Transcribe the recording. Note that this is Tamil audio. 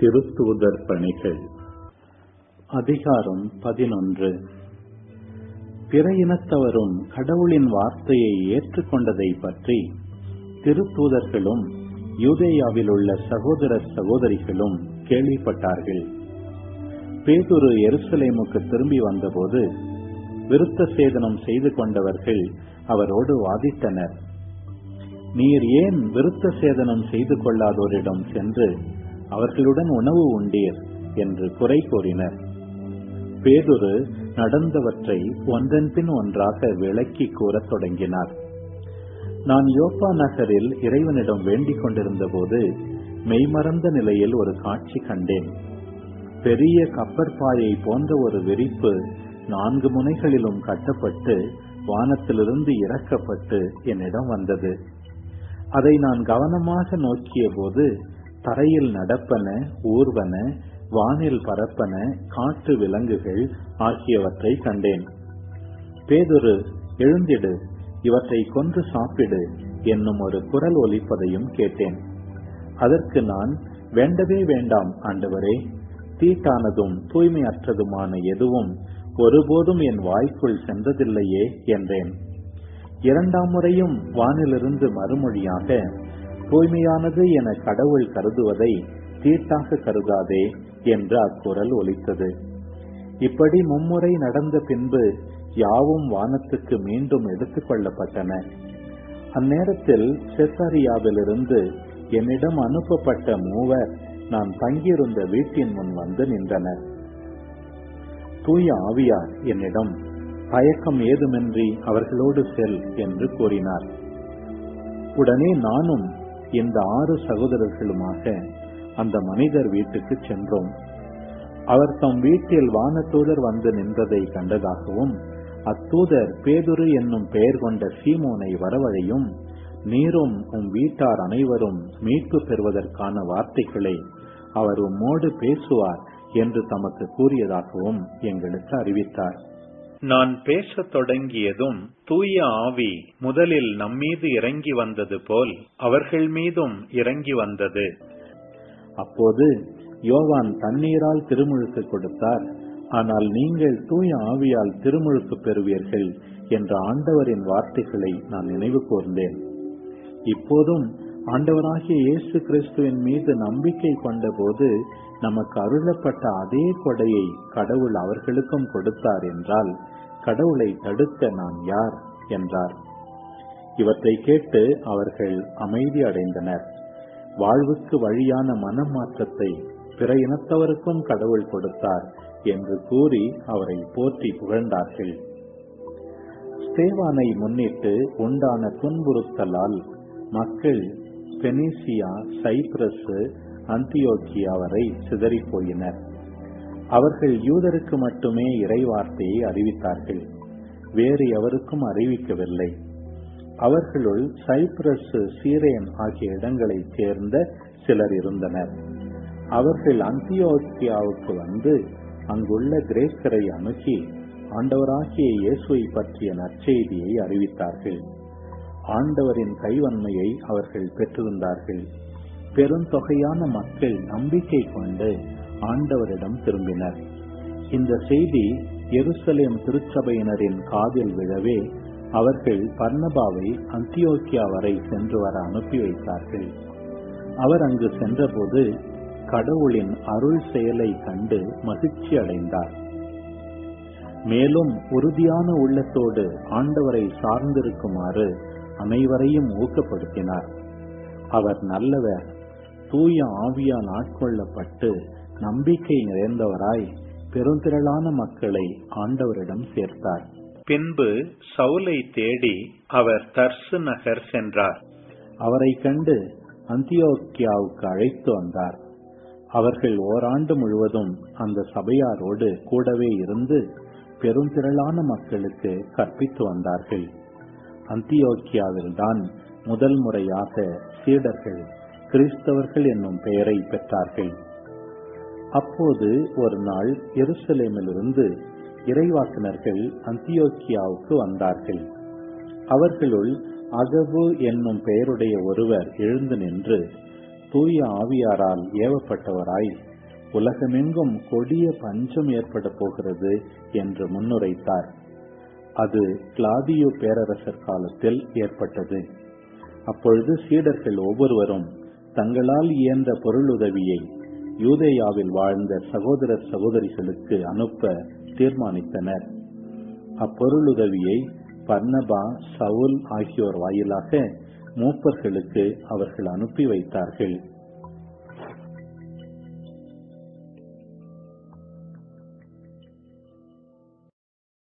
திருத்தூதர் பணிகள் அதிகாரம் பதினொன்று பிற இனத்தவரும் கடவுளின் வார்த்தையை ஏற்றுக்கொண்டதை பற்றி திருத்தூதர்களும் யூதேயாவில் உள்ள சகோதர சகோதரிகளும் கேள்விப்பட்டார்கள் பேதுரு எருசலேமுக்கு திரும்பி வந்தபோது விருத்த சேதனம் செய்து கொண்டவர்கள் அவரோடு வாதிட்டனர் நீர் ஏன் விருத்த சேதனம் செய்து கொள்ளாதோரிடம் சென்று அவர்களுடன் உணவு உண்டீர் என்று குறை கூறினர் பேதுரு நடந்தவற்றை ஒன்றன் பின் ஒன்றாக விளக்கி கூறத் தொடங்கினார் நான் யோப்பா நகரில் இறைவனிடம் வேண்டிக் கொண்டிருந்த போது மெய்மறந்த நிலையில் ஒரு காட்சி கண்டேன் பெரிய கப்பற்பாயை போன்ற ஒரு விரிப்பு நான்கு முனைகளிலும் கட்டப்பட்டு வானத்திலிருந்து இறக்கப்பட்டு என்னிடம் வந்தது அதை நான் கவனமாக நோக்கிய போது தரையில் நடப்பன ஊர்வன வானில் பரப்பன காட்டு விலங்குகள் ஆகியவற்றை கண்டேன் பேதுரு எழுந்திடு இவற்றை கொன்று சாப்பிடு என்னும் ஒரு குரல் ஒலிப்பதையும் கேட்டேன் அதற்கு நான் வேண்டவே வேண்டாம் ஆண்டவரே தீட்டானதும் தூய்மையற்றதுமான எதுவும் ஒருபோதும் என் வாய்க்குள் சென்றதில்லையே என்றேன் இரண்டாம் முறையும் வானிலிருந்து மறுமொழியாக தூய்மையானது என கடவுள் கருதுவதை தீட்டாக கருதாதே என்று அக்குரல் ஒலித்தது இப்படி மும்முறை நடந்த பின்பு யாவும் வானத்துக்கு மீண்டும் எடுத்துக் கொள்ளப்பட்டன அந்நேரத்தில் செசரியாவிலிருந்து என்னிடம் அனுப்பப்பட்ட மூவர் நான் தங்கியிருந்த வீட்டின் முன் வந்து நின்றனர் தூய ஆவியார் என்னிடம் தயக்கம் ஏதுமின்றி அவர்களோடு செல் என்று கூறினார் உடனே நானும் இந்த ஆறு சகோதரர்களுமாக அந்த மனிதர் வீட்டுக்கு சென்றோம் அவர் தம் வீட்டில் வானத்தூதர் வந்து நின்றதை கண்டதாகவும் அத்தூதர் பேதுரு என்னும் பெயர் கொண்ட சீமோனை வரவழையும் நீரும் உம் வீட்டார் அனைவரும் மீட்பு பெறுவதற்கான வார்த்தைகளை அவர் உம்மோடு பேசுவார் என்று தமக்கு கூறியதாகவும் எங்களுக்கு அறிவித்தார் நான் பேசத் தொடங்கியதும் தூய ஆவி முதலில் நம்மீது இறங்கி வந்தது போல் அவர்கள் மீதும் இறங்கி வந்தது அப்போது யோவான் தண்ணீரால் திருமுழுக்கு கொடுத்தார் ஆனால் நீங்கள் தூய ஆவியால் திருமுழுக்கு பெறுவீர்கள் என்ற ஆண்டவரின் வார்த்தைகளை நான் நினைவு கூர்ந்தேன் இப்போதும் ஆண்டவராகிய இயேசு கிறிஸ்துவின் மீது நம்பிக்கை கொண்டபோது நமக்கு அருளப்பட்ட அதே கொடையை கடவுள் அவர்களுக்கும் கொடுத்தார் என்றால் கடவுளை தடுக்க நான் யார் என்றார் இவற்றை கேட்டு அவர்கள் அமைதி அடைந்தனர் வாழ்வுக்கு வழியான மனமாற்றத்தை பிற இனத்தவருக்கும் கடவுள் கொடுத்தார் என்று கூறி அவரை போற்றி புகழ்ந்தார்கள் ஸ்தேவானை முன்னிட்டு உண்டான துன்புறுத்தலால் மக்கள் பெனிசியா சைப்ரஸ் அந்தியோக்கியா வரை சிதறி போயினர் அவர்கள் யூதருக்கு மட்டுமே இறைவார்த்தையை அறிவித்தார்கள் வேறு எவருக்கும் அறிவிக்கவில்லை அவர்களுள் சைப்ரஸ் சீரேன் ஆகிய இடங்களைச் சேர்ந்த சிலர் இருந்தனர் அவர்கள் அந்தியோக்கியாவுக்கு வந்து அங்குள்ள கிரேக்கரை அணுகி ஆண்டவராகிய இயேசுவை பற்றிய நற்செய்தியை அறிவித்தார்கள் ஆண்டவரின் கைவன்மையை அவர்கள் பெற்றிருந்தார்கள் பெருந்தொகையான மக்கள் நம்பிக்கை கொண்டு ஆண்டவரிடம் திரும்பினர் இந்த செய்தி எருசலேம் திருச்சபையினரின் காதில் விழவே அவர்கள் பர்ணபாவை அந்தியோக்கியா வரை சென்று வர அனுப்பி வைத்தார்கள் அவர் அங்கு சென்றபோது கடவுளின் அருள் செயலை கண்டு மகிழ்ச்சி அடைந்தார் மேலும் உறுதியான உள்ளத்தோடு ஆண்டவரை சார்ந்திருக்குமாறு அனைவரையும் ஊக்கப்படுத்தினார் அவர் நல்லவர் தூய ஆவியால் ஆட்கொள்ளப்பட்டு நம்பிக்கை நிறைந்தவராய் பெருந்திரளான மக்களை ஆண்டவரிடம் சேர்த்தார் பின்பு சவுலை தேடி அவர் தர்சு நகர் சென்றார் அவரை கண்டு அந்தியோக்கியாவுக்கு அழைத்து வந்தார் அவர்கள் ஓராண்டு முழுவதும் அந்த சபையாரோடு கூடவே இருந்து பெருந்திரளான மக்களுக்கு கற்பித்து வந்தார்கள் அந்தியோக்கியாவில்தான் முதல் முறையாக சீடர்கள் கிறிஸ்தவர்கள் என்னும் பெயரை பெற்றார்கள் அப்போது ஒரு நாள் எருசலேமிலிருந்து இறைவாக்கினர்கள் அந்தியோக்கியாவுக்கு வந்தார்கள் அவர்களுள் அகபு என்னும் பெயருடைய ஒருவர் எழுந்து நின்று தூய ஆவியாரால் ஏவப்பட்டவராய் உலகமெங்கும் கொடிய பஞ்சம் ஏற்பட போகிறது என்று முன்னுரைத்தார் அது கிளாதியோ பேரரசர் காலத்தில் ஏற்பட்டது அப்பொழுது சீடர்கள் ஒவ்வொருவரும் தங்களால் இயன்ற பொருளுதவியை யூதேயாவில் வாழ்ந்த சகோதர சகோதரிகளுக்கு அனுப்ப தீர்மானித்தனர் அப்பொருளுதவியை பர்னபா சவுல் ஆகியோர் வாயிலாக மூப்பர்களுக்கு அவர்கள் அனுப்பி வைத்தார்கள்